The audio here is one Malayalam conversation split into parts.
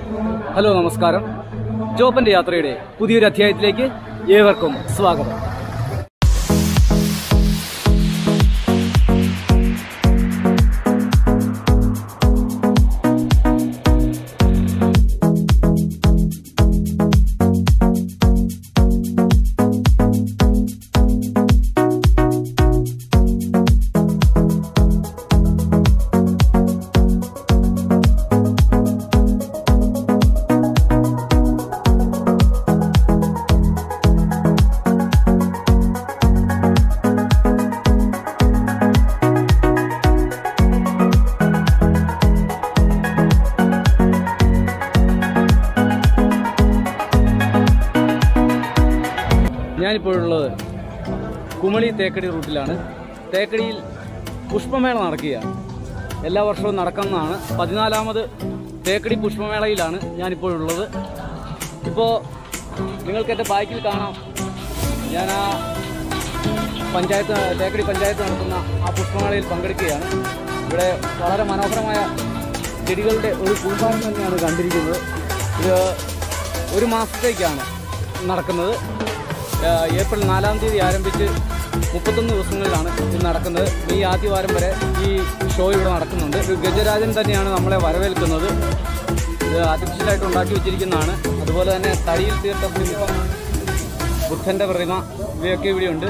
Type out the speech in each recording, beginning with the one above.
ഹലോ നമസ്കാരം ജോപ്പന്റെ യാത്രയുടെ പുതിയൊരു അധ്യായത്തിലേക്ക് ഏവർക്കും സ്വാഗതം ഞാനിപ്പോഴുള്ളത് കുമളി തേക്കടി റൂട്ടിലാണ് തേക്കടിയിൽ പുഷ്പമേള നടക്കുകയാണ് എല്ലാ വർഷവും നടക്കുന്നതാണ് പതിനാലാമത് തേക്കടി പുഷ്പമേളയിലാണ് ഞാനിപ്പോഴുള്ളത് ഇപ്പോൾ നിങ്ങൾക്ക് എൻ്റെ ബാക്കിൽ കാണാം ഞാൻ ആ പഞ്ചായത്ത് തേക്കടി പഞ്ചായത്ത് നടത്തുന്ന ആ പുഷ്പമേളയിൽ പങ്കെടുക്കുകയാണ് ഇവിടെ വളരെ മനോഹരമായ ചെടികളുടെ ഒരു കൂമ്പാരം തന്നെയാണ് കണ്ടിരിക്കുന്നത് ഇത് ഒരു മാസത്തേക്കാണ് നടക്കുന്നത് ആ, ഏപ്രിൽ നാലാം തീയതി ആരംഭിച്ച് മുപ്പത്തൊന്ന് ദിവസങ്ങളിലാണ് ഇത് നടക്കുന്നത് ഈ ആദ്യവാരം വരെ ഈ ഷോ ഇവിടെ നടക്കുന്നുണ്ട് ഒരു ഗജരാജൻ തന്നെയാണ് നമ്മളെ വരവേൽക്കുന്നത് ഇത് ആർട്ടിഫിഷ്യലായിട്ട് ഉണ്ടാക്കി വെച്ചിരിക്കുന്നതാണ് അതുപോലെ തന്നെ തടിയിൽ തീർത്ത ശില്പം ബുദ്ധൻ്റെ പ്രതിമ ഇവയൊക്കെ ഇവിടെയുണ്ട്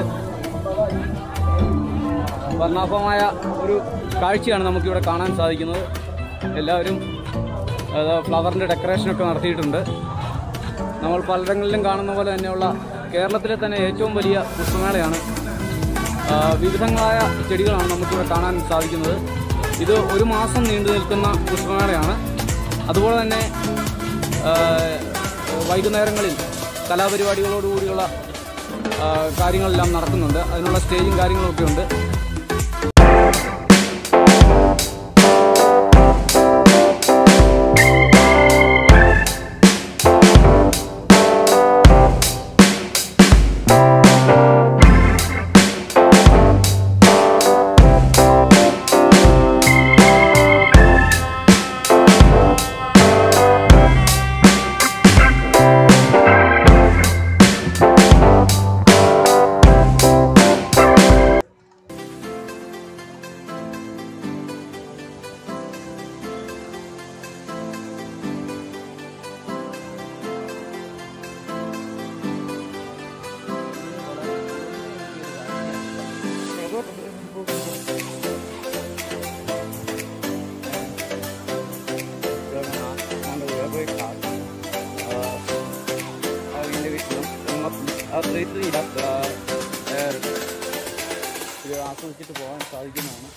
വർണ്ണാഭമായ ഒരു കാഴ്ചയാണ് നമുക്കിവിടെ കാണാൻ സാധിക്കുന്നത് എല്ലാവരും അത് ഫ്ലവറിൻ്റെ ഡെക്കറേഷനൊക്കെ നടത്തിയിട്ടുണ്ട് നമ്മൾ പലയിടങ്ങളിലും കാണുന്ന പോലെ തന്നെയുള്ള കേരളത്തിലെ തന്നെ ഏറ്റവും വലിയ പുഷ്പമേളയാണ് ആ, വിവിധങ്ങളായ ചെടികളാണ് നമുക്കിവിടെ കാണാൻ സാധിക്കുന്നത് ഇത് ഒരു മാസം നീണ്ടു നിൽക്കുന്ന പുഷ്പമേളയാണ് അതുപോലെ തന്നെ ആ, വൈകുന്നേരങ്ങളിൽ കലാപരിപാടികളോടുകൂടിയുള്ള ആ, കാര്യങ്ങളെല്ലാം നടക്കുന്നുണ്ട് അതിനുള്ള സ്റ്റേജും കാര്യങ്ങളൊക്കെ ഉണ്ട് ആസ്വദിച്ചിട്ട് പോകാൻ സാധിക്കുന്നതാണ്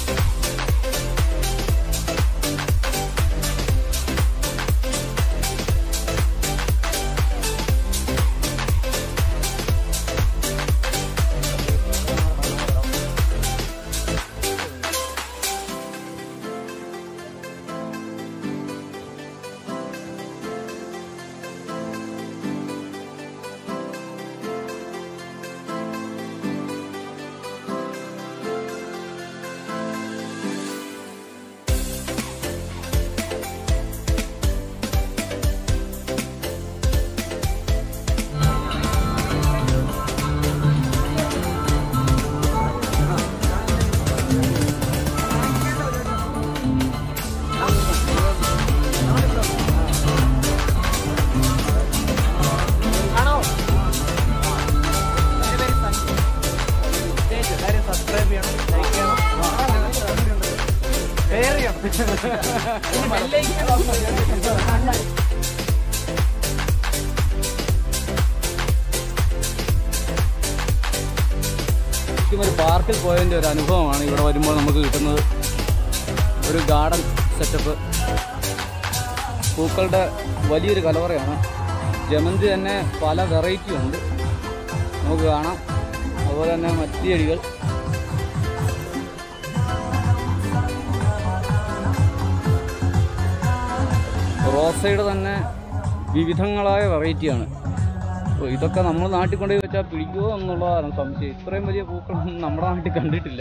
ശരിക്കും ഒരു പാർക്കിൽ പോയതിൻ്റെ ഒരു അനുഭവമാണ് ഇവിടെ വരുമ്പോൾ നമുക്ക് കിട്ടുന്നത് ഒരു ഗാർഡൻ സെറ്റപ്പ് പൂക്കളുടെ വലിയൊരു കലവറയാണ് ജമന്തി തന്നെ പല വെറൈറ്റി ഉണ്ട് നമുക്ക് കാണാം അതുപോലെ തന്നെ മറ്റ് ചെടികൾ റോസയുടെ തന്നെ വിവിധങ്ങളായ വെറൈറ്റിയാണ് അപ്പോൾ ഇതൊക്കെ നമ്മൾ നാട്ടിൽ കൊണ്ടുപോയി വെച്ചാൽ പിടിക്കുമോ എന്നുള്ളതാണ് സംശയം ഇത്രയും വലിയ പൂക്കളൊന്നും നമ്മുടെ നാട്ടിൽ കണ്ടിട്ടില്ല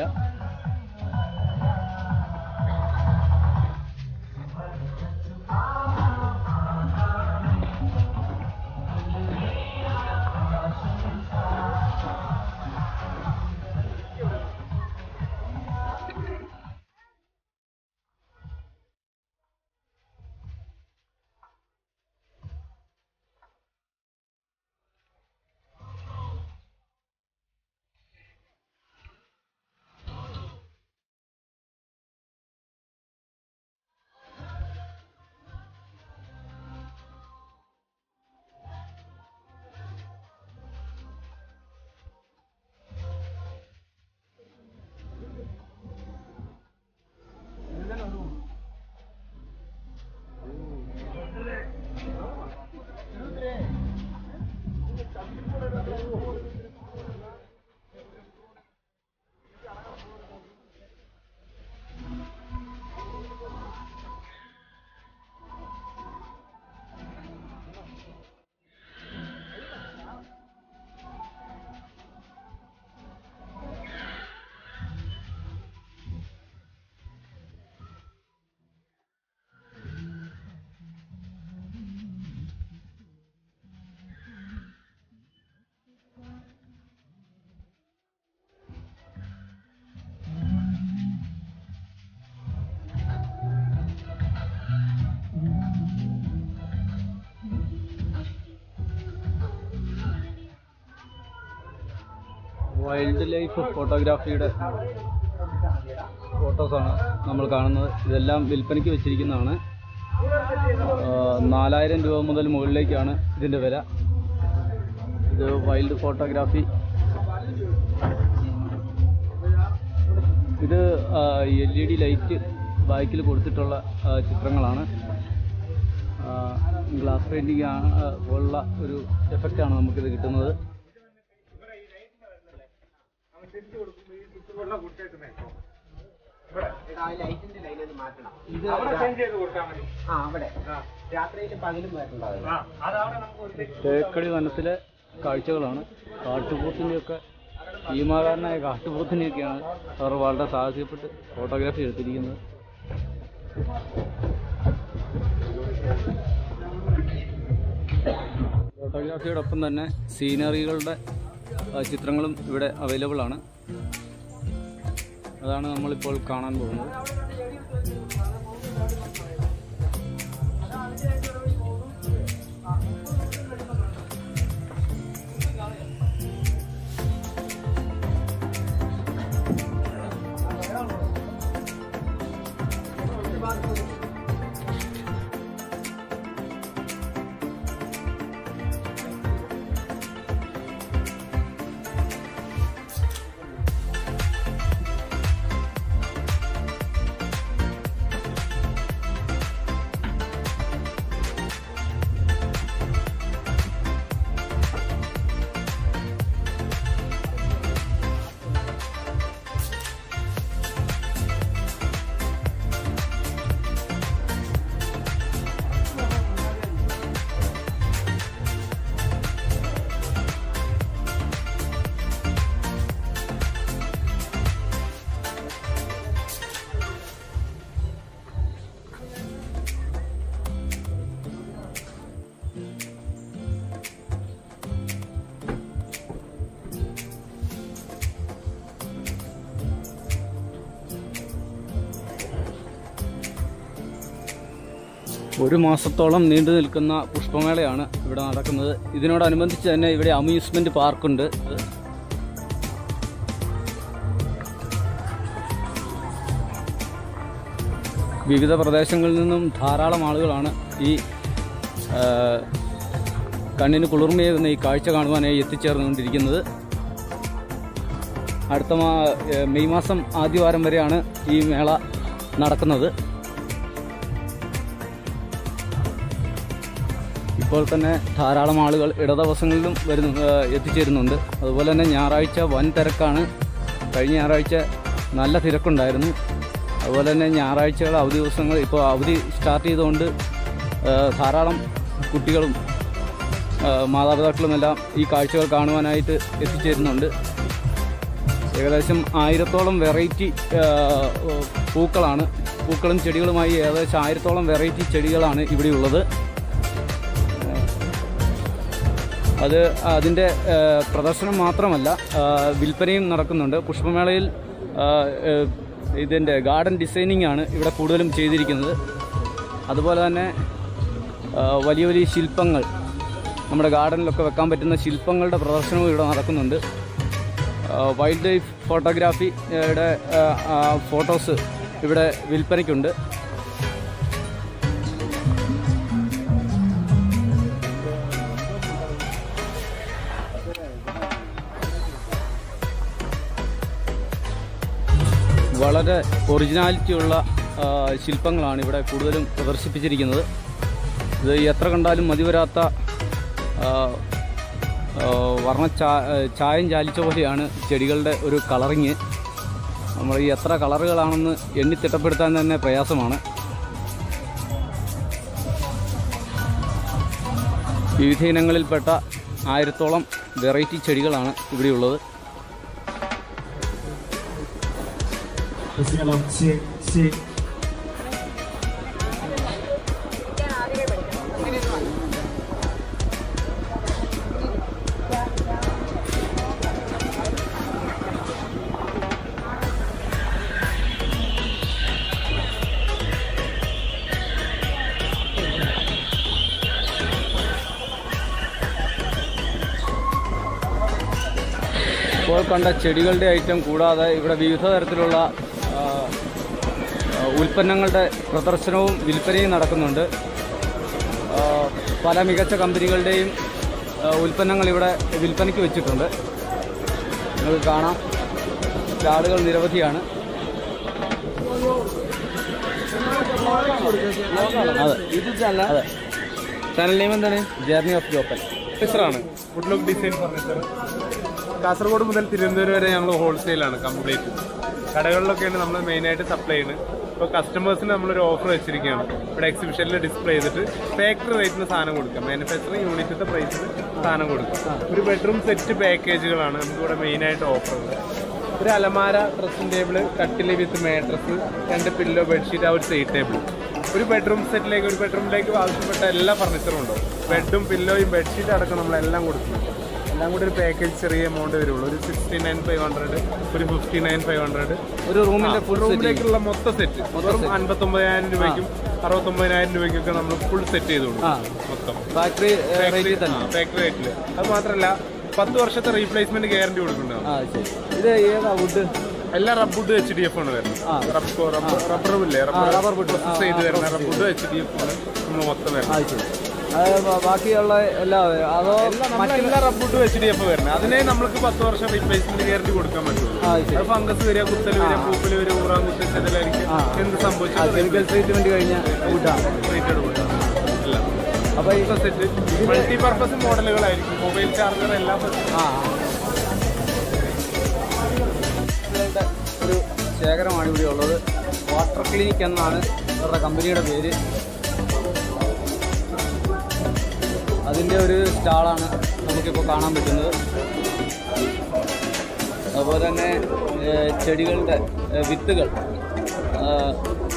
വൈൽഡ് ലൈഫ് ഫോട്ടോഗ്രാഫിയുടെ ഫോട്ടോസാണ് നമ്മൾ കാണുന്നത് ഇതെല്ലാം വിൽപ്പനയ്ക്ക് വെച്ചിരിക്കുന്നതാണ് ആ, നാലായിരം രൂപ മുതൽ മുകളിലേക്കാണ് ഇതിൻ്റെ വില ഇത് വൈൽഡ് ഫോട്ടോഗ്രാഫി ഇത് എൽ ഇ ഡി ലൈറ്റ് ബാക്കിൽ കൊടുത്തിട്ടുള്ള ആ, ചിത്രങ്ങളാണ് ഗ്ലാസ് പെയിൻറ്റിങ് പോലുള്ള ഒരു എഫക്റ്റാണ് നമുക്കിത് കിട്ടുന്നത് ലൈറ്റിന്റെ ലൈൻ ഒന്ന് മാറ്റണം ഇത് ആ അവിടെ രാത്രിയിലും പകലും വരണ്ടാവില്ല തേക്കടി വനത്തിലെ കാഴ്ചകളാണ് കാട്ടുപോത്തിൻ്റെയൊക്കെ ഭീമാകാരനായ കാട്ടുപോത്തിനെയൊക്കെയാണ് അവർ വളരെ സാഹസികപ്പെട്ട് ഫോട്ടോഗ്രാഫി എടുത്തിരിക്കുന്നത് ഫോട്ടോഗ്രാഫിയോടൊപ്പം തന്നെ സീനറികളുടെ ആ, ചിത്രങ്ങളും ഇവിടെ അവൈലബിൾ ആണ് അതാണ് നമ്മളിപ്പോൾ കാണാൻ പോകുന്നത് ഒരു മാസത്തോളം നീണ്ടു നിൽക്കുന്ന പുഷ്പമേളയാണ് ഇവിടെ നടക്കുന്നത് ഇതിനോടനുബന്ധിച്ച് തന്നെ ഇവിടെ അമ്യൂസ്മെന്റ് പാർക്കുണ്ട് വിവിധ പ്രദേശങ്ങളിൽ നിന്നും ധാരാളം ആളുകളാണ് ഈ ആ, കണ്ണിന് കുളിർമയേകുന്ന ഈ കാഴ്ച കാണുവാനായി എത്തിച്ചേർന്നുകൊണ്ടിരിക്കുന്നത് അടുത്ത മാ ഏ, മെയ് മാസം ആദ്യവാരം വരെയാണ് ഈ മേള നടക്കുന്നത് ഇപ്പോൾ തന്നെ ധാരാളം ആളുകൾ ഇടദിവസങ്ങളിലും വരുന്നു ആ, എത്തിച്ചേരുന്നുണ്ട് അതുപോലെ തന്നെ ഞായറാഴ്ച വൻ തിരക്കാണ് കഴിഞ്ഞ ഞായറാഴ്ച നല്ല തിരക്കുണ്ടായിരുന്നു അതുപോലെ തന്നെ ഞായറാഴ്ചകൾ അവധി ദിവസങ്ങൾ ഇപ്പോൾ അവധി സ്റ്റാർട്ട് ചെയ്തുകൊണ്ട് ആ, ധാരാളം കുട്ടികളും ആ, മാതാപിതാക്കളുമെല്ലാം ഈ കാഴ്ചകൾ കാണുവാനായിട്ട് എത്തിച്ചേരുന്നുണ്ട് ഏകദേശം ആയിരത്തോളം വെറൈറ്റി പൂക്കളാണ് പൂക്കളും ചെടികളുമായി ഏകദേശം ആയിരത്തോളം വെറൈറ്റി ചെടികളാണ് ഇവിടെയുള്ളത് അത് അതിൻ്റെ ഏഹ്, പ്രദർശനം മാത്രമല്ല ആഹ്, വിൽപ്പനയും നടക്കുന്നുണ്ട് പുഷ്പമേളയിൽ ആഹ്, ഏഹ്, ഇതിൻ്റെ ഗാർഡൻ ഡിസൈനിങ് ആണ് ഇവിടെ കൂടുതലും ചെയ്തിരിക്കുന്നത് അതുപോലെ തന്നെ ആഹ്, വലിയ വലിയ ശില്പങ്ങൾ നമ്മുടെ ഗാർഡനിലൊക്കെ വെക്കാൻ പറ്റുന്ന ശില്പങ്ങളുടെ പ്രദർശനവും ഇവിടെ നടക്കുന്നുണ്ട് ആഹ്, വൈൽഡ് ലൈഫ് ഫോട്ടോഗ്രാഫിയുടെ ആഹ്, ആഹ്, ഫോട്ടോസ് ഇവിടെ വിൽപ്പനയ്ക്കുണ്ട് വളരെ ഒറിജിനാലിറ്റിയുള്ള ആ, ശില്പങ്ങളാണ് ഇവിടെ കൂടുതലും പ്രദർശിപ്പിച്ചിരിക്കുന്നത് ഇത് എത്ര കണ്ടാലും മതിവരാത്ത ആ, ആ, വർണ്ണ ചാ ചായം ചാലിച്ച പോലെയാണ് ചെടികളുടെ ഒരു കളറിങ് നമ്മൾ ഈ എത്ര കളറുകളാണെന്ന് എണ്ണി തിട്ടപ്പെടുത്താൻ തന്നെ പ്രയാസമാണ് വിവിധ ഇനങ്ങളിൽപ്പെട്ട ആയിരത്തോളം വെറൈറ്റി ചെടികളാണ് ഇവിടെയുള്ളത് Siamo, sì, sì. ഇപ്പോൾ കണ്ട ചെടികളുടെ ഐറ്റം കൂടാതെ ഇവിടെ വിവിധ തരത്തിലുള്ള ആ, ആ, ഉൽപ്പന്നങ്ങളുടെ പ്രദർശനവും വിൽപ്പനയും നടക്കുന്നുണ്ട് ആ, പല മികച്ച കമ്പനികളുടെയും ആ, ഉൽപ്പന്നങ്ങൾ ഇവിടെ വിൽപ്പനയ്ക്ക് വെച്ചിട്ടുണ്ട് നിങ്ങൾക്ക് കാണാം സ്റ്റാളുകൾ നിരവധിയാണ് അതെ അതെ ചാനൽ നെയിം എന്താണ് ജേർണി ഓഫ് ജോപ്പൻ ഫർണിച്ചറാണ് food look design furniture Kasaragod മുതൽ തിരുവനന്തപുരം വരെ ഞങ്ങൾ ഹോൾസെയിലാണ് കംപ്ലീറ്റ് കടകളിലൊക്കെയാണ് നമ്മൾ മെയിനായിട്ട് സപ്ലൈ ചെയ്യുന്നത് ഇപ്പോൾ കസ്റ്റമേഴ്സിന് നമ്മളൊരു ഓഫർ വെച്ചിരിക്കുകയാണ് ഇവിടെ എക്സിബിഷനിൽ ഡിസ്പ്ലേ ചെയ്തിട്ട് ഫാക്ടറി റേറ്റിന് സാധനം കൊടുക്കാം മാനുഫാക്ചറിങ് യൂണിറ്റിന്റെ പ്രൈസിന് സാധനം കൊടുക്കാം ഒരു ബെഡ്റൂം സെറ്റ് പാക്കേജുകളാണ് നമുക്കിവിടെ മെയിനായിട്ട് ഓഫർ ഉള്ളത് ഒരു അലമാര ഡ്രസ്സിംഗ് ടേബിൾ കട്ടില് വിത്ത് മാട്രസ് രണ്ട് പില്ലോ ബെഡ്ഷീറ്റ് ആ ഒരു സൈഡ് ടേബിൾ ഒരു ബെഡ്റൂം സെറ്റിലേക്ക് ഒരു ബെഡ്റൂമിലേക്ക് ആവശ്യപ്പെട്ട എല്ലാ ഫർണിച്ചറും ഉണ്ടാവും ബെഡും പില്ലോയും ബെഡ്ഷീറ്റ് അടക്കം നമ്മളെല്ലാം കൊടുക്കുന്നുണ്ട് എല്ലാം കൂടി ഒരു പാക്കേജ് ചെറിയ എമൗണ്ട് വരുള്ളൂ ഒരു സിക്സ്റ്റി നയൻ ഫൈവ് ഹൺഡ്രഡ് ഒരു ഫിഫ്റ്റി നയൻ ഫൈവ് ഹൺഡ്രഡ് ഒരു റൂമിന്റെ ഫുൾ റൂമിലേക്കുള്ള മൊത്തം സെറ്റ് വെറും അൻപത്തൊമ്പതിനായിരം രൂപയ്ക്കും അറുപത്തൊമ്പതിനായിരം രൂപയ്ക്കൊക്കെ നമ്മൾ ഫുൾ സെറ്റ് ചെയ്ത് കൊടുക്കും ആ മൊത്തം ഫാക്ടറി റേറ്റിൽ തന്നെ ഫാക്ടറി റേറ്റിൽ അത് മാത്രമല്ല പത്ത് വർഷത്തെ റീപ്ലേസ്മെന്റ് ഗ്യാരണ്ടി കൊടുക്കുന്നുണ്ടാവും ആ ശരി ഇത് ഏതാ വുഡ് എല്ലാ റബ്ബുഡ് എച്ച് ഡി എഫ് ആണ് വരുന്നത് ആ. റബ്ബറും ഇല്ലേ ആ, rubber wood. ആ, പ്രോസസ് ചെയ്ത് വരുന്ന റബ്ബുഡ് എച്ച് ഡി എഫ് ആണ് നമ്മൾ മൊത്തം വരുന്നത് ആ ശരി അത് ബ- ബാക്കിയുള്ള എല്ലാ അതോ എല്ലാ റബ്ബുഡും എച്ച് ഡി എഫ് വരുന്നത് അതിനെ നമുക്ക് പത്ത് വർഷം റീപ്ലേസ്മെന്റ് ഗ്യാരണ്ടി കൊടുക്കാൻ പറ്റുള്ളൂ ആ ശരി അത് ഫംഗസ് വരിക കുത്തൽ വരിക പൂപ്പൽ വരിക ഊറാൻ കുത്തലായിരിക്കും ആ. എന്ത് ആ സംഭവിച്ചാൽ കെമിക്കൽ ട്രീറ്റ്മെന്റ് കഴിഞ്ഞ വുഡാണ് റേറ്റഡ് കൊടുക്കാം എല്ലാം അപ്പോൾ ഈ സെറ്റ് മൾട്ടി പർപ്പസ് മോഡലുകളായിരിക്കും മൊബൈൽ ചാർജർ എല്ലാം ആ ഇവരുടെ ഒരു ശേഖരമാണ് ഇവിടെ ഉള്ളത് വാട്ടർ ക്ലിനിക് എന്നാണ് ഇവരുടെ കമ്പനിയുടെ പേര് അതിൻ്റെ ഒരു സ്റ്റാളാണ് നമുക്കിപ്പോൾ കാണാൻ പറ്റുന്നത് അതുപോലെ തന്നെ ഏഹ്, ചെടികളുടെ ഏഹ്, വിത്തുകൾ ആഹ്,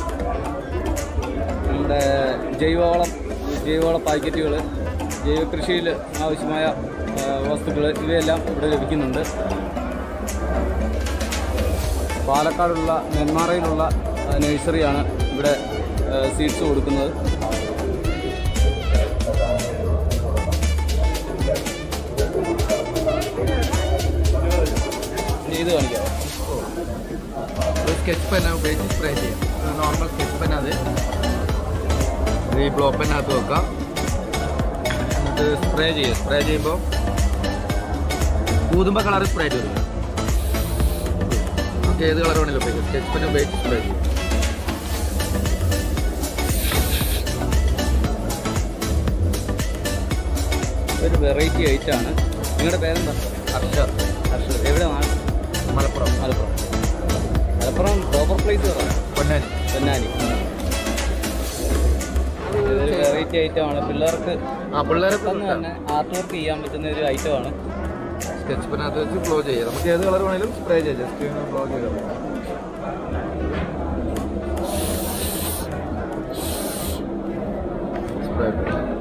നമ്മുടെ ജൈവവളം ജൈവവള പാക്കറ്റുകൾ ജൈവ കൃഷിയിൽ ആവശ്യമായ വസ്തുക്കൾ ഇവയെല്ലാം ഇവിടെ ലഭിക്കുന്നുണ്ട് പാലക്കാടുള്ള നെന്മാറയിലുള്ള ആ, നഴ്സറിയാണ് ഇവിടെ സീഡ്സ് കൊടുക്കുന്നത് ഇനി ഇത് കാണിക്കാം ഒരു സ്കെച്ച് പെൻ ഉപയോഗിച്ച് സ്പ്രേ ചെയ്യാം ഒരു നോർമൽ സ്കെച്ച് പെൻ അത് ഈ ബ്ലോ പെന്നകത്ത് വെക്കാം എന്നിട്ട് സ്പ്രേ ചെയ്യുക സ്പ്രേ ചെയ്യുമ്പോൾ ഊതുമ്പോൾ കളർ സ്പ്രേ ചെയ്തു നമുക്ക് ഏത് കളർ വേണമെങ്കിലും ഉപയോഗിക്കാം സ്കെച്ച് പെൻ ഉപയോഗിച്ച് സ്പ്രേ ചെയ്യും ഒരു വെറൈറ്റി ഐറ്റാണ് നിങ്ങളുടെ പേരെന്താ ഹർഷ ഹർഷ എവിടെ നാട് മലപ്പുറം മലപ്പുറം മലപ്പുറം പ്രോപ്പർ പ്ലേസ് പറയാം പൊന്നാനി പൊന്നാനി ഇതൊരു വെറൈറ്റി ഐറ്റമാണ് പിള്ളേർക്ക് ആ പിള്ളേരെ പെട്ടെന്ന് തന്നെ ആർട്ട് വർക്ക് ചെയ്യാൻ പറ്റുന്ന ഒരു ഐറ്റമാണ് സ്കെച്ച് പെന്നകത്ത് വെച്ച് ഫ്ലോ ചെയ്യാം നമുക്ക് ഏത് കളർ വേണമെങ്കിലും സ്പ്രേ ചെയ്യാം ജസ്റ്റ് ഫ്ലോ ചെയ്താൽ മതി. Spray.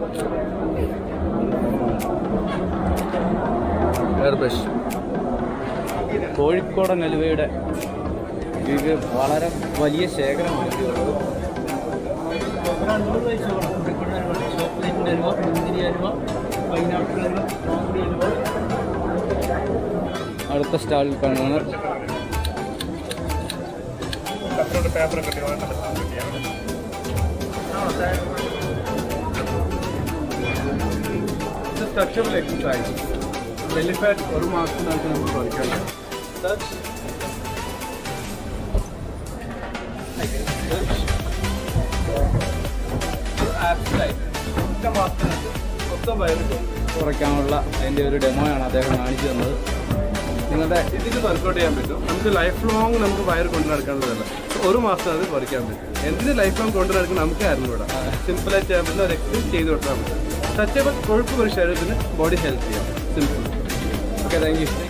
Air brush. കോഴിക്കോടൻ അലുവയുടെ ഇത് വളരെ വലിയ ശേഖരമാണ് ഇതിലുള്ളത് അടുത്ത സ്റ്റാളിൽ കാണുന്നത് പേപ്പർ ഒക്കെ സ്ട്രക്ചറൽ എക്സസൈസ് ബെലിഫാറ്റ് ഒരു മാസത്തിനകത്ത് നമുക്ക് പഠിക്കാം ഒറ്റ മാസത്തിനകത്ത് മൊത്തം വയറിട്ട് കുറയ്ക്കാനുള്ള അതിൻ്റെ ഒരു ഡെമോയാണ് അദ്ദേഹം കാണിച്ചു തന്നത് നിങ്ങളുടെ ഇതിന് വർക്കൗട്ട് ചെയ്യാൻ പറ്റും നമുക്ക് ലൈഫ് ലോങ് നമുക്ക് വയർ കൊണ്ടു നടക്കാനുള്ളതല്ല ഒരു മാസം അത് കുറയ്ക്കാൻ പറ്റും എന്തിന് ലൈഫ് ലോങ് കൊണ്ടു നടക്കുന്ന നമുക്ക് ആയിരുന്നു കൂടാ സിമ്പിളായിട്ട് ചെയ്യാൻ പറ്റുന്ന ഒരു എക്സസൈസ് ചെയ്ത് കൊടുത്താൽ മതി ടച്ചബിൾ കൊഴുപ്പ് ഒരു ശരീരത്തിന് ബോഡി ഹെൽത്ത് ചെയ്യാം സിമ്പിൾ ഓക്കെ താങ്ക് യു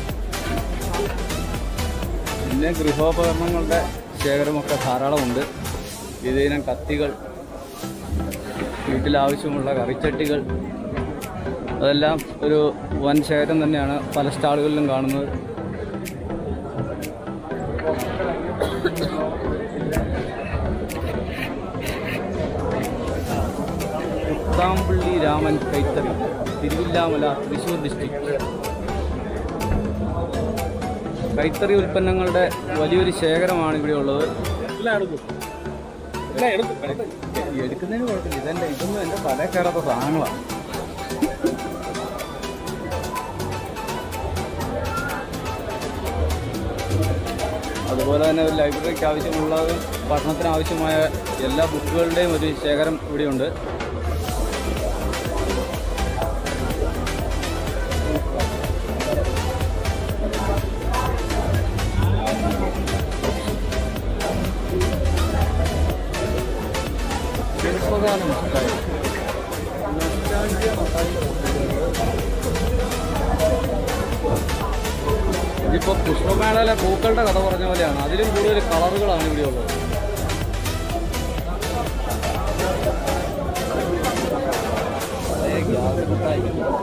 പിന്നെ ഗൃഹോപകരണങ്ങളുടെ ശേഖരമൊക്കെ ധാരാളമുണ്ട് വിവിധയിനം കത്തികൾ വീട്ടിലാവശ്യമുള്ള കറിച്ചട്ടികൾ അതെല്ലാം ഒരു വൻ ശേഖരം തന്നെയാണ് പല സ്റ്റാളുകളിലും കാണുന്നത് ഉത്താമ്പള്ളി രാമൻ കൈത്തറി തിരുവില്ലാമല തൃശ്ശൂർ ഡിസ്ട്രിക്ട് കൈത്തറി ഉൽപ്പന്നങ്ങളുടെ വലിയൊരു ശേഖരമാണ് ഇവിടെ ഉള്ളത് എടുക്കുന്നതിന് കുഴപ്പമില്ല ഇതെന്റെ ഇതൊന്നും എന്റെ തല കയറാത്ത സാധനങ്ങളാണ് അതുപോലെ തന്നെ ഒരു ലൈബ്രറിക്ക് ആവശ്യമുള്ള പഠനത്തിന് ആവശ്യമായ എല്ലാ ബുക്കുകളുടെയും ഒരു ശേഖരം ഇവിടെയുണ്ട് ശില്പഗാനം ഉണ്ടായി. നൊസ്റ്റാൾജിയ മട്ടായി ഇതിപ്പോ പുഷ്പമേളയിലെ പൂക്കളുടെ കഥ പറഞ്ഞ പോലെയാണ് അതിലും കൂടുതൽ കളറുകളാണ് ഇവിടെ ഉള്ളത് പഴയ ഗ്യാസ് മിഠായി.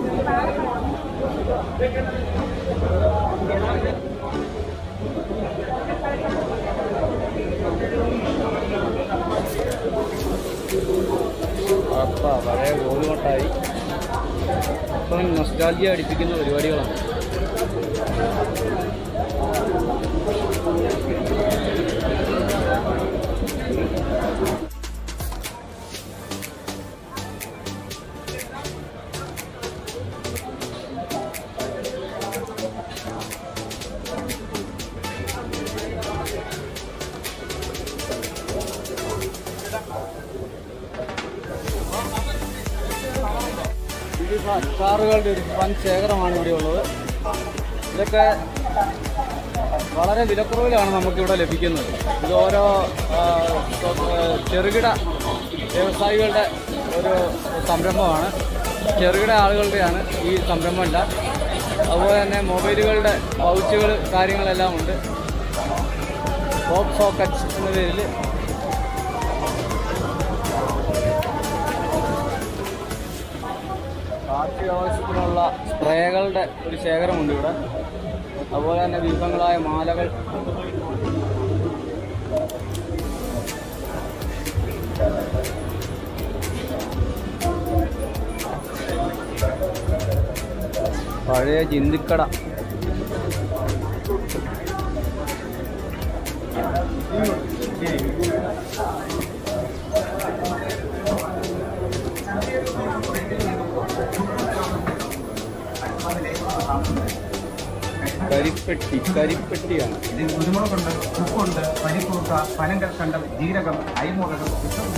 അപ്പ പഴയ ഗോലുകൊട്ടായി അപ്പം നൊസ്റ്റാൾജിയ അടിപ്പിക്കുന്ന പരിപാടികളാണ് വിവിധ അച്ചാറുകളുടെ ഒരു വൻ ശേഖരമാണ് ഇവിടെ ഉള്ളത് ഇതൊക്കെ വളരെ വിലക്കുറവിലാണ് നമുക്കിവിടെ ലഭിക്കുന്നത് ഇത് ഓരോ ആ, സ്വ- ആ, ചെറുകിട വ്യവസായികളുടെ ഒരു സംരംഭമാണ് ചെറുകിട ആളുകളുടെയാണ് ഈ സംരംഭമെല്ലാം അതുപോലെ തന്നെ മൊബൈലുകളുടെ പൗച്ചുകൾ കാര്യങ്ങളെല്ലാം ഉണ്ട് പോപ്പ് സോക്കറ്റ് എന്ന പേരിൽ കാർഷിക ആവശ്യത്തിനുള്ള സ്പ്രേകളുടെ ഒരു ശേഖരമുണ്ട് ഇവിടെ അതുപോലെ തന്നെ വിവിധങ്ങളായ മാലകൾ പഴയ ചിന്തിക്കട കരിപ്പെട്ടി കരിപ്പെട്ടിയാണ് ഇതിൽ കുരുമുളകുണ്ട് ഉപ്പുണ്ട് പരിപ്പൂർക്ക പനങ്കൽക്കണ്ടം ജീരകം അരിമുളകം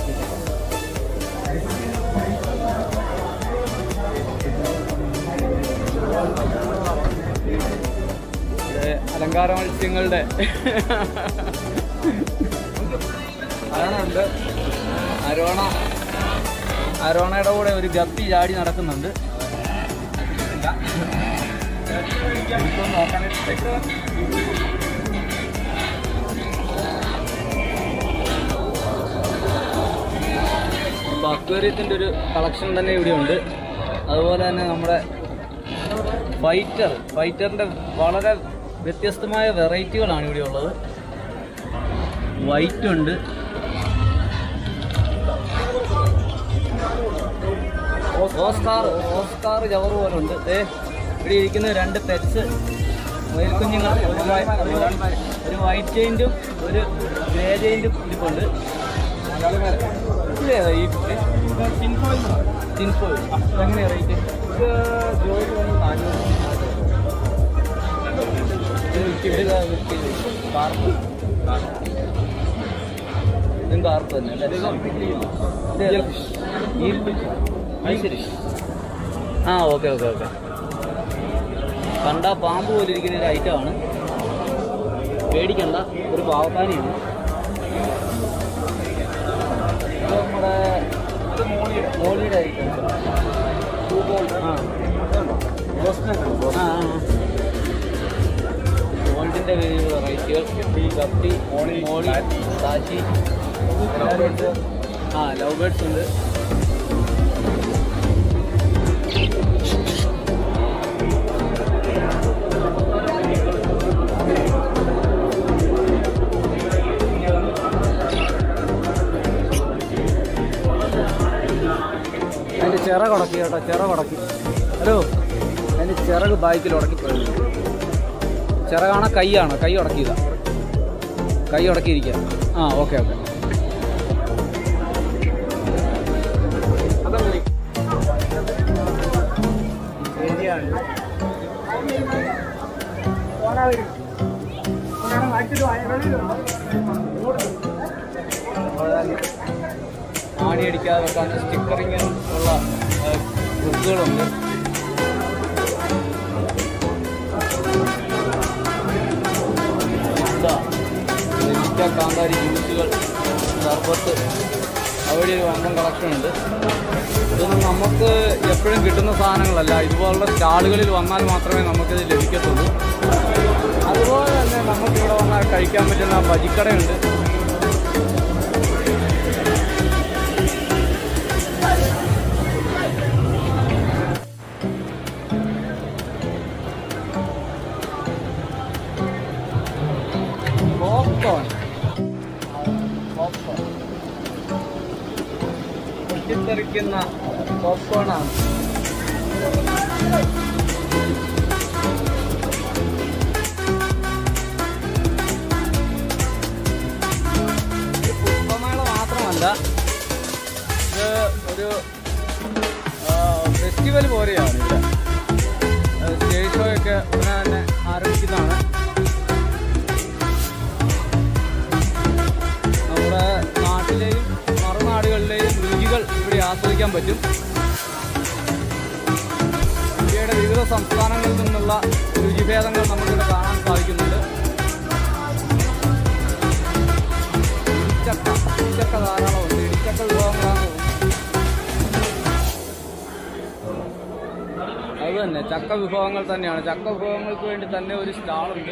ഇവിടെ അലങ്കാര മത്സ്യങ്ങളുടെ അരോണുണ്ട് അരോണ അരോണയുടെ കൂടെ ഒരു ഗപ്പി ചാടി നടക്കുന്നുണ്ട് അപ്പോൾ അക്വേറിയത്തിൻ്റെ ഒരു കളക്ഷൻ തന്നെ ഇവിടെയുണ്ട് അതുപോലെ തന്നെ നമ്മുടെ ഫൈറ്റർ ഫൈറ്ററിൻ്റെ വളരെ വ്യത്യസ്തമായ വെറൈറ്റികളാണ് ഇവിടെ ഉള്ളത് വൈറ്റ് ഉണ്ട് ഓസ്കാർ ഓസ്കാർ ജവർ പോലെ ഉണ്ട് ദേ ഇവിടെ ഇരിക്കുന്ന രണ്ട് പെറ്റ്സ് കുഞ്ഞുങ്ങൾ ഒരു വൈ- ഒരു- ഒരു വൈറ്റ് ചെയിൻറ്റും ഒരു ഗ്രേ ചെയിൻറ്റും ഇരിപ്പുണ്ട് ഇതേതാ ഈ ടിൻഫോയിൽ ടിൻഫോയിൽ എങ്ങനെയാണ് റേറ്റ് ഇത് ജോലി വന്ന് നാനൂറ് ഇത് വിൽക്കി- ഇത് വിൽക്കി- കാർപ്പ് ഇതും കാർപ്പ് തന്നെ അല്ലേ ഇത് ഈൽ ഫിഷ് അത് ശരി ആ ഓക്കെ ഓക്കെ ഓക്കെ കണ്ട പാമ്പ് പോലെ ഇരിക്കുന്ന ഒരു ഐറ്റമാണ് പേടിക്കണ്ട ഒരു പാവത്താനിയാണ് ഇത് നമ്മുടെ മോളിയുടെ ഐറ്റംസ് ആ ആ ഗോൾഡിൻ്റെ വിവിധ വെറൈറ്റികൾ കപ്പി മോളി സാച്ചി ആ ലവ് ബേർഡ്സ് ഉണ്ട് അതിൻ്റെ ചിറക് ഉടക്കി കേട്ടോ ചിറക് ഉടക്കി ഹലോ അതിൻ്റെ ചിറക് ബൈക്കിൽ ഉടക്കി പോയിരുന്നു ചിറകാണ കൈയാണ് കൈ ഉടക്കിയതാ കൈ ഉടക്കിയിരിക്കുക ആ ഓക്കെ ഓക്കെ ആണി അടിക്കാതെ വെക്കാൻ സ്റ്റിക്കറിങ് ഉള്ള ബുക്കുകളുണ്ട് ഇതാ, നെല്ലിക്ക കാന്താരി ജ്യൂസുകൾ സർബത്ത് അവിടെ ഒരു വമ്പൻ കളക്ഷൻ ഉണ്ട് ഇതൊന്നും നമുക്ക് എപ്പോഴും കിട്ടുന്ന സാധനങ്ങളല്ല ഇതുപോലുള്ള സ്റ്റാളുകളിൽ വന്നാൽ മാത്രമേ നമുക്കിത് ലഭിക്കത്തുള്ളൂ അതുപോലെ തന്നെ നമുക്കിവിടെ വന്നാൽ കഴിക്കാൻ പറ്റുന്ന ബജിക്കടയുണ്ട് പോപ്കോൺ പോപ്കോൺ പൊട്ടിത്തെറിക്കുന്ന പോപ്കോണാണ് ഇത് പുഷ്പമേള മാത്രമല്ല ഇത് ഒരു ഫെസ്റ്റിവൽ പോലെയാണ് ഇവിടെ സ്റ്റേജ് ഷോ ഒക്കെ ഉടനെ തന്നെ ആരംഭിക്കുന്നതാണ് നമ്മുടെ നാട്ടിലെയും മറുനാടുകളിലെയും രുചികൾ ഇവിടെ ആസ്വദിക്കാൻ പറ്റും ഇന്ത്യയുടെ വിവിധ സംസ്ഥാനങ്ങളിൽ നിന്നുള്ള രുചിഭേദങ്ങൾ നമുക്കിവിടെ കാണാൻ സാധിക്കുന്നുണ്ട് ഇടിച്ചക്ക ഇടിച്ചക്ക ധാരാളമുണ്ട് ഇടിച്ചക്ക വിഭവങ്ങളാണ് അത് തന്നെ ചക്ക വിഭവങ്ങൾ തന്നെയാണ് ചക്ക വിഭവങ്ങൾക്ക് വേണ്ടി തന്നെ ഒരു സ്റ്റാളുണ്ട്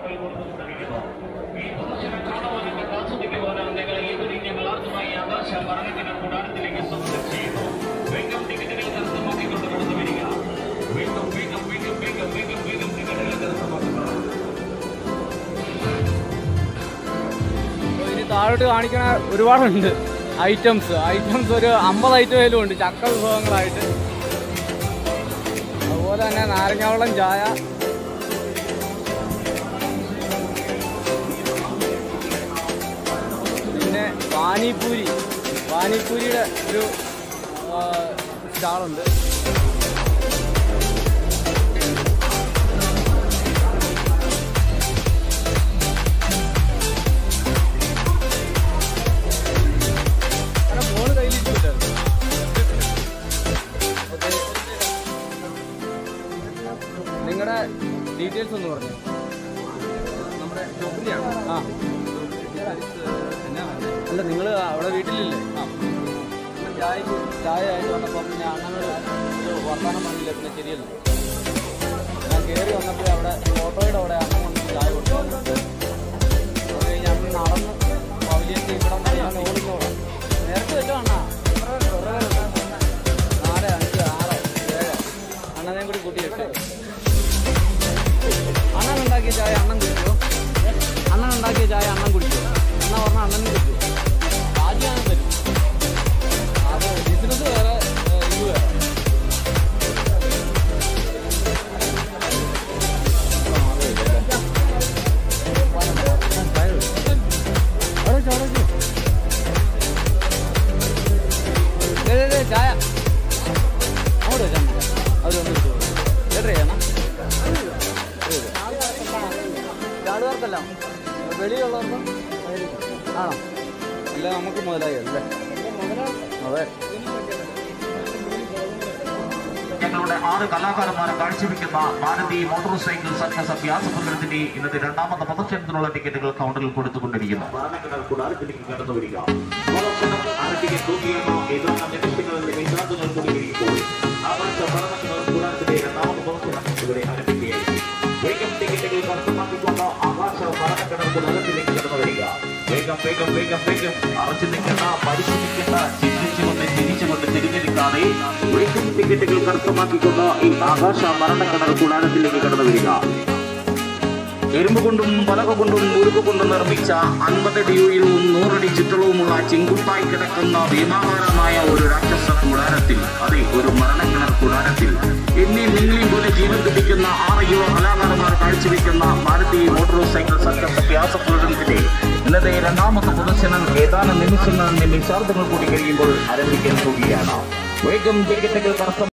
അപ്പോൾ ഇനി താഴോട്ട് കാണിക്കണ ഒരുപാടുണ്ട് ഐറ്റംസ് ഐറ്റംസ് ഒരു അമ്പത് ഐറ്റമേലും ഉണ്ട് ചക്ക വിഭവങ്ങളായിട്ട് അതുപോലെ തന്നെ നാരങ്ങാവെള്ളം ചായ പിന്നെ പാനിപൂരി പാനിപൂരിയുടെ ഒരു ആ, സ്റ്റാളുണ്ട് അങ്ങനെ ഫോണ് കയ്യിലിട്ടില്ല നിങ്ങളുടെ ഡീറ്റെയിൽസ് ഒന്ന് പറഞ്ഞു നമ്മുടെ ആ അല്ല നിങ്ങൾ അവിടെ വീട്ടിലില്ലേ ആ ചായ ചായ ആയിട്ട് വന്നപ്പോൾ പിന്നെ അണ്ണനോട് ഒരു വർത്തമാനം പറഞ്ഞില്ല പിന്നെ ശരിയല്ല ഞാൻ കയറി വന്നപ്പോൾ അവിടെ ഓട്ടോയുടെ അവിടെ അണ്ണൻ കൊണ്ട് ചായ കൊടുത്തു അത് കഴിഞ്ഞ് അണ്ണൻ നടന്ന് പവലിയൻ്റെ ഇവിടെ വന്ന് ഓടുന്നോളാം നേരത്തെ വെച്ചോ അണ്ണാ നാല് അഞ്ച് ആറ് ഏഴ് അണ്ണനെ കൂടി കൂട്ടി എട്ട് അണ്ണൻ ഉണ്ടാക്കിയ ചായ അണ്ണൻ കുടിച്ചോ അണ്ണൻ ഉണ്ടാക്കിയ ചായ അണ്ണൻ കുടിച്ചോ എന്നാ പറഞ്ഞാൽ അണ്ണനും കുടിച്ചോ ആദ്യം തരും അത് ബിസിനസ് വേറെ ഏഹ്, ഇത് വേറെ അവിടെ വെച്ചോ, അവിടെ വെച്ചോ. ദേ, ദേ, ദേ, ചായ അങ്ങോട്ട് വെച്ചാൽ അവർ വന്ന് കിട്ടുമോ ലെറ്റർ ചെയ്യണം ചാടുകാർക്കല്ല വെളിയുള്ളവർക്കും ആണോ അല്ല നമുക്ക് മുതലായി അല്ലേ അതെ ഞങ്ങളുടെ ആറ് കലാകാരന്മാരെ കാഴ്ചവെക്കുന്ന ഭാരതി മോട്ടോർ സൈക്കിൾ സർക്കസ് അഭ്യാസ പ്രകടനത്തിന്റെ ഇന്നത്തെ രണ്ടാമത്തെ പ്രദർശനത്തിനുള്ള ടിക്കറ്റുകൾ കൗണ്ടറിൽ കൊടുത്തുകൊണ്ടിരിക്കുന്നു കൂടാരത്തിലേക്ക് കടന്നു വരിക അര ടിക്കറ്റ് തൂക്കിയെന്ന ഏതാണ്ട് നിമിഷങ്ങളുടെ വിദ്യാർത്ഥികൾ കൂടിയിരിക്കുമ്പോൾ ആകാശ പഠനത്തിനുള്ള കൂടാരത്തിന്റെ രണ്ടാമത്തെ പ്രദർശനം ഇവിടെ ആരംഭിക്കുകയായി വേഗം ടിക്കറ്റുകൾ കർശനമാക്കിക്കൊണ്ട് ആകാശ പഠനക്കിണർ കൂടാരത്തിലേക്ക് കടന്നു വരിക വേഗം വേഗം വേഗം വേഗം അറച്ചു നിൽക്കേണ്ട പരിശ്രമിക്കേണ്ട ചിന്തിച്ചുകൊണ്ട് ചിരിച്ചുകൊണ്ട് തിരിഞ്ഞെടുക്കാതെ വേഗം ടിക്കറ്റുകൾ കർശനമാക്കിക്കൊണ്ട് ഈ ആകാശ മരണക്കിണർ കൂടാരത്തിലേക്ക് കടന്നു വരിക എരുമ്പ് കൊണ്ടും പലക കൊണ്ടും ഉരുക്ക് കൊണ്ടും നിർമ്മിച്ച അൻപതടി ഉയരവും നൂറടി ചുറ്റളവുമുള്ള ചെങ്കുത്തായി കിടക്കുന്ന ഭീമാകാരമായ ഒരു രാക്ഷസ കൂടാരത്തിൽ അതെ ഒരു മരണക്കിണർ കൂടാരത്തിൽ എന്നെയും നിങ്ങളെയും പോലെ ജീവൻ തുടിക്കുന്ന ആറ് യുവ കലാകാരന്മാർ കാഴ്ചവെക്കുന്ന ഭാരതീയ മോട്ടോർ സൈക്കിൾ സർക്കസ് അഭ്യാസ പ്രകടനത്തിന്റെ ഇന്നത്തെ രണ്ടാമത്തെ പ്രദർശനം ഏതാനും നിമിഷങ്ങൾ നിമിഷാർത്ഥങ്ങൾ കൂടി കഴിയുമ്പോൾ ആരംഭിക്കാൻ പോവുകയാണ് വേഗം ടിക്കറ്റുകൾ കർശനം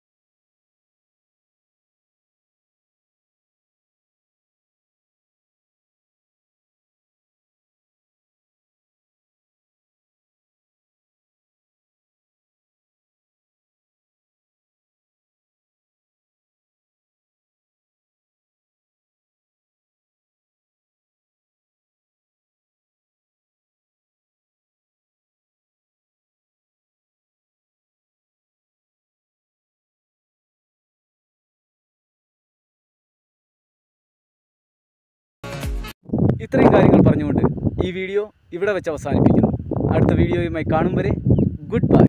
ഇത്രയും കാര്യങ്ങൾ പറഞ്ഞുകൊണ്ട് ഈ വീഡിയോ ഇവിടെ വെച്ച് അവസാനിപ്പിക്കുന്നു അടുത്ത വീഡിയോയുമായി കാണും വരെ ഗുഡ് ബൈ